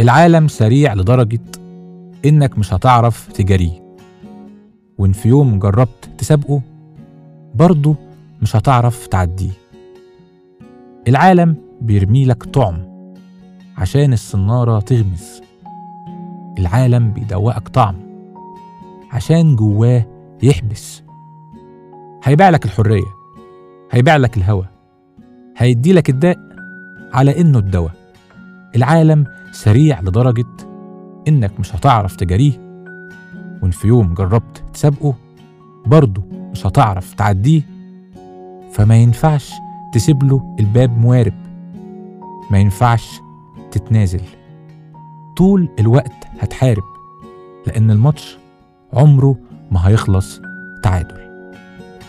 العالم سريع لدرجة إنك مش هتعرف تجاريه وإن في يوم جربت تسابقه برضه مش هتعرف تعديه العالم بيرميلك طعم عشان الصنارة تغمز العالم بيدوقك طعم عشان جواه يحبس هيبيع لك الحرية هيبيع لك الهوى هيدي لك الداء على إنه الدواء العالم سريع لدرجة إنك مش هتعرف تجاريه وإن في يوم جربت تسابقه برضه مش هتعرف تعديه فما ينفعش تسيب له الباب موارب ما ينفعش تتنازل طول الوقت هتحارب لأن الماتش عمره ما هيخلص تعادل